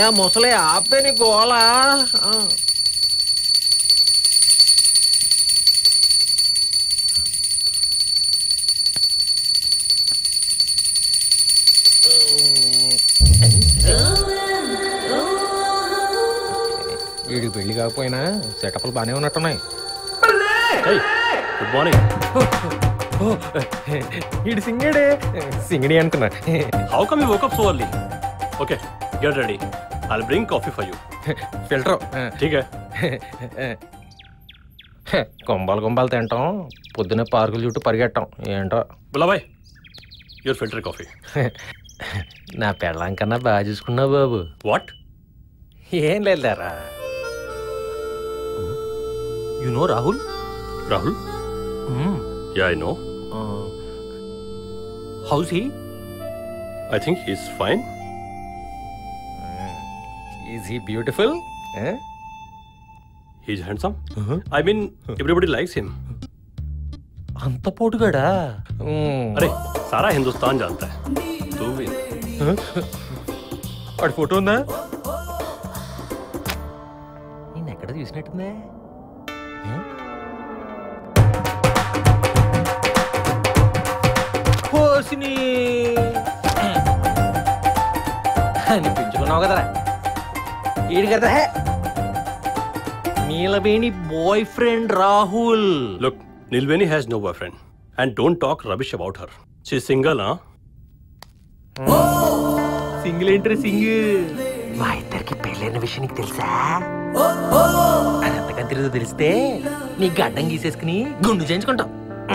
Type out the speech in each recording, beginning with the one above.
ఏమయ్యా ముసలి ఆపే నీ గోల ఆ. వీడికి పెళ్లి కాకపోయినా సెటప్లు బాగానే ఉన్నట్టున్నాయి గుడ్ మార్నింగ్ వీడు సింగడే సింగడి అనుకున్నా how come you woke up so early okay get ready I bring coffee for you filter ठीक है కొంబాలు కొంబాలు తింటాం పొద్దున్న పార్కుల చుట్టూ పరిగెట్టాం ఏంటో बुला भाई योर फिल्टर कॉफी నా పెళ్ళాం కన్నా బాగా చూసుకున్నావు బాబు व्हाट ఏం లేదురా యు నో రాహుల్ राहुल या I know how's he I think he is fine is he beautiful he is handsome I mean everybody likes him అంత పోటుగాడా अरे सारा हिंदुस्तान जानता है तू भी వాడి ఫోటో ఉందా నేను ఎక్కడ చూసినట్టుందే కోసిని అనిపించుకున్నావు కదరా ఈడు కదా Neelaveni boy friend Rahul Look, Nilveni has no boyfriend. And don't talk rubbish about her. She's single, huh? Single entry single మా ఇద్దరికి పెళ్ళైన విషయం నీకు తెలుసా అదంతకని తిరుగుతూ తెలిస్తే నీ గడ్డం గీసేసుకుని గుండు చేయించుకుంటాం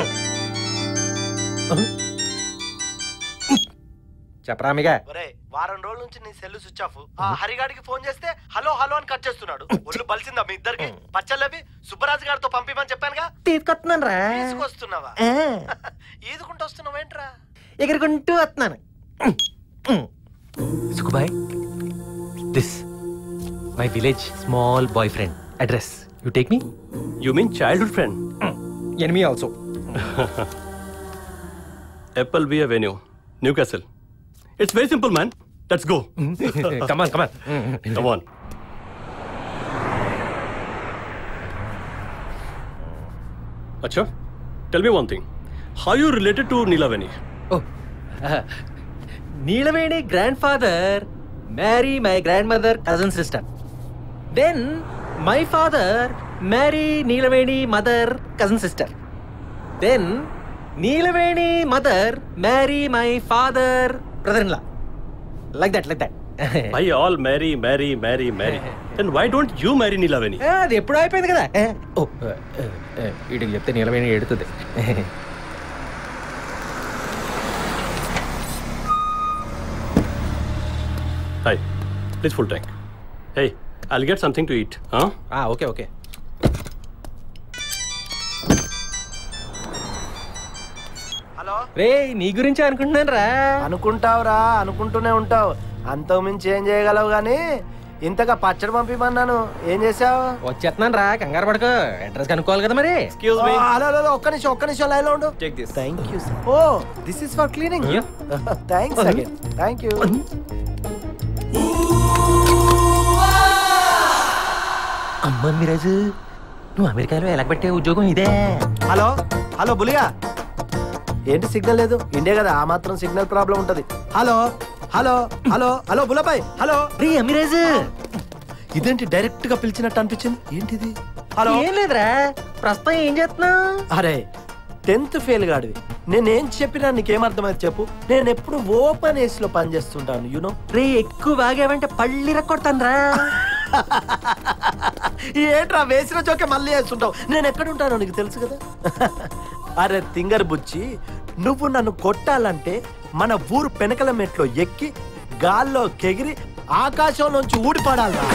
చెప్పరామిగా ఒరే వారం రోజుల నుంచి నీ సెల్ స్విచ్ ఆఫ్ ఆ హరిగాడికి ఫోన్ చేస్తే హలో హలో అని కట్ చేస్తున్నాడు ఒళ్ళు బలిసిందా మీ ఇద్దరికి పచ్చళ్ళవి సుబ్బరాజు గారితో పంపిమని చెప్పానుగా తీసుకొస్తున్నాను రా తీసుకొస్తున్నావా ఈదుకుంటూ వస్తున్నావేంట్రా ఎగురుకుంటూ వస్తున్నాను సుకుబాయ్ this my village small boy friend address you take me You mean childhood friend? Enemy also Apple View Avenue, Newcastle. It's very simple, man. Let's go. Come on come on Come on. Acha, tell me one thing. How you related to Nilavani? Neelaveni grand father marry my grand mother cousin sister then my father marry Neelaveni mother cousin sister then Neelaveni mother marry my father brother in law like that like that Why all marry, marry, marry, marry? Then why don't you marry Nilavani? అది ఎప్పుడు అయిపోయింది కదా ఓ వీడికి చెప్తే నీలవేణి ఎడుతుంది Hi, please full tank. Hey, I'll get something to eat. Huh? Okay okay hello రే నీ గురించి అనుకుంటున్నాను రా అనుకుంటావురా అనుకుంటూనే ఉంటావు అంతకు మించి ఏం చేయగలవు గాని ఇంతగా పచ్చడి పంపిమన్నాను ఏం చేసావు వచ్చేస్తున్నాను రా కంగారు పడకు అడ్రస్ కనుక్కోవాలి కదా మరి Excuse me. హలో హలో ఒక్క నిమిషం ఒక్క నిమిషం లైన్ లో ఉండు Take this. Thank you oh this is for cleaning thanks again thank you అమ్మ మిరాజు నువ్వు అమెరికాలో ఎలా పెట్టే ఉద్యోగం ఇదే హలో హలో బులియా ఏంటి సిగ్నల్ లేదు ఇండియా కదా ఆ మాత్రం సిగ్నల్ ప్రాబ్లం ఉంటది హలో హలో హలో హలో బులబాయ్ హలో రే అమిరాజు ఇదేంటి డైరెక్ట్ గా పిలిచినట్టు అనిపించింది ఏంటిది హలో ఏం లేదురా ప్రస్తుతం ఏం చేస్తున్నావు అరే టెన్త్ ఫెయిల్ గాడివి నేనేం చెప్పినా నీకేం అర్థమైంది చెప్పు నేను ఎప్పుడు ఓపెన్ ఏస్ లో పనిచేస్తుంటాను యూనో రే ఎక్కువ బాగావంటే పళ్ళి రక్కొడతాను రా ఏంట్రా వేసిన చోకే మళ్ళీ వేస్తుంటావు నేను ఎక్కడ ఉంటానో నీకు తెలుసు కదా అరే తింగర్ బుచ్చి నువ్వు నన్ను కొట్టాలంటే మన ఊరు పెనకల మెట్లో ఎక్కి గాల్లో కెగిరి ఆకాశంలోంచి ఊడిపడాలరా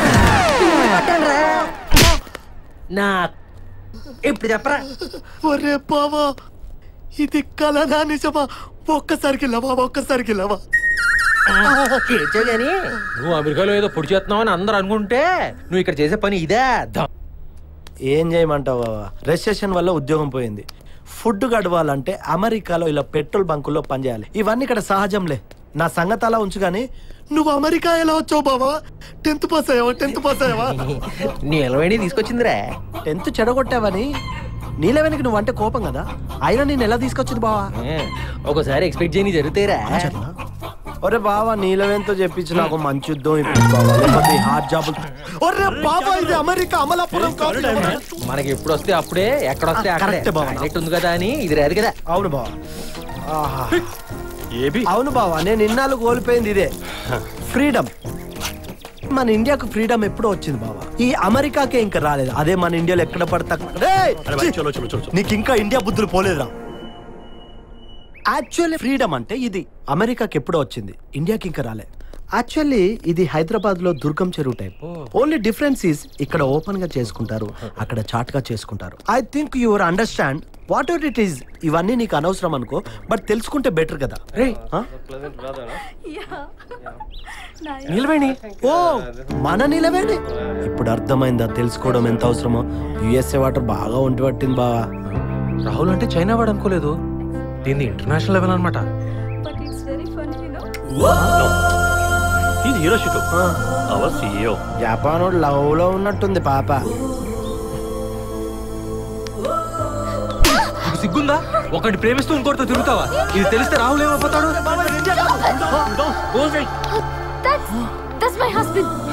నా ఇప్పుడు చెప్పరా ఒరే బావా ఇది కలనా నిజమా ఒక్కసారికి లవా ఒక్కసారికి లవా ఏడ్చావు గాని నువ్వు అమెరికాలో ఏదో పొడి చేస్తున్నావు అని అందరూ అనుకుంటే నువ్వు ఇక్కడ చేసే పని ఇదే ద- ఏం చేయమంటావు బావా రెసెషన్ వల్ల ఉద్యోగం పోయింది ఫుడ్ గడవాలంటే అమెరికాలో ఇలా పెట్రోల్ బంకుల్లో పనిచేయాలి ఇవన్నీ ఇక్కడ సహజంలే నా సంగతి అలా ఉంచు కానీ నువ్వు అమెరికా ఎలా వచ్చావు బావా టెన్త్ పాస్ అయ్యావా టెన్త్ పాస్ అయ్యావా నీలవేణి తీసుకొచ్చిందిరా టెన్త్ చెడగొట్టావని నీలవేనికి నువ్వు అంటే కోపం కదా అయినా నేను ఎలా తీసుకొచ్చింది బావా ఏ, ఒకసారి ఎక్స్పెక్ట్ చేయని జరుగుతాయిరా ఒరే బావా నీలవేంతో చెప్పించి నాకు మంచి యుద్ధం ఇప్పుడు బావా లేకపోతే ఈ హార్డ్ జాబ్ ఒరే బావా ఇది అమెరికా అమలాపురం కాదు మనకి ఎప్పుడు వస్తే అప్పుడే ఎక్కడ వస్తే ఆ, అక్కడే కరెక్టే బావ. డైరెక్ట్ ఉంది కదా అని ఇది రాదు కదా అవును బావా ఆహా. ఏబి అవును బావా నేను ఇన్నాళ్ళు కోల్పోయింది ఇదే ఫ్రీడమ్ మన ఇండియాకు ఫ్రీడమ్ ఎప్పుడో వచ్చింది బావా ఈ అమెరికాకే ఇంకా రాలేదు అదే మన ఇండియాలో ఎక్కడ పడతా రేయ్! అరే భాయ్, చలో చలో చలో చలో. నీకు ఇంకా ఇండియా బుద్ధులు పోలేదురా యాక్చువల్లీ ఫ్రీడమ్ అంటే ఇది అమెరికాకి ఎప్పుడో వచ్చింది ఇండియాకి ఇంకా రాలే యాక్చువల్లీ ఇది హైదరాబాద్ లో Durgam Cheruvu type only difference is ఇక్కడ ఓపెన్ గా చేసుకుంటారు అక్కడ చాట్ గా చేసుకుంటారు I think your understand whatever it is ఇవన్నీ నీకు అనవసరం అనుకో బట్ తెలుసుకుంటే బెటర్ కదా రే ఆ? నీలవేణి ఓ మన నిలవేడి ఇప్పుడు అర్థమైందా తెలుసుకోవడం ఎంత అవసరమో యుఎస్ఏ వాటర్ బాగా ఒంటి పట్టింది బావా రాహుల్ అంటే చైనా వాడు అనుకోలేదు దీన్ని ఇంటర్నేషనల్ లెవెల్ అనమాట But it's very funny, you know. He's Hiroshito, our CEO. జపానోడు లవ్ లో ఉన్నట్టుంది పాప నీకు సిగ్గుందా ఒకటి ప్రేమిస్తూ ఇంకోటితో తిరుగుతావా ఇది తెలిస్తే Rahul ఏమైపోతాడు That's that's my husband.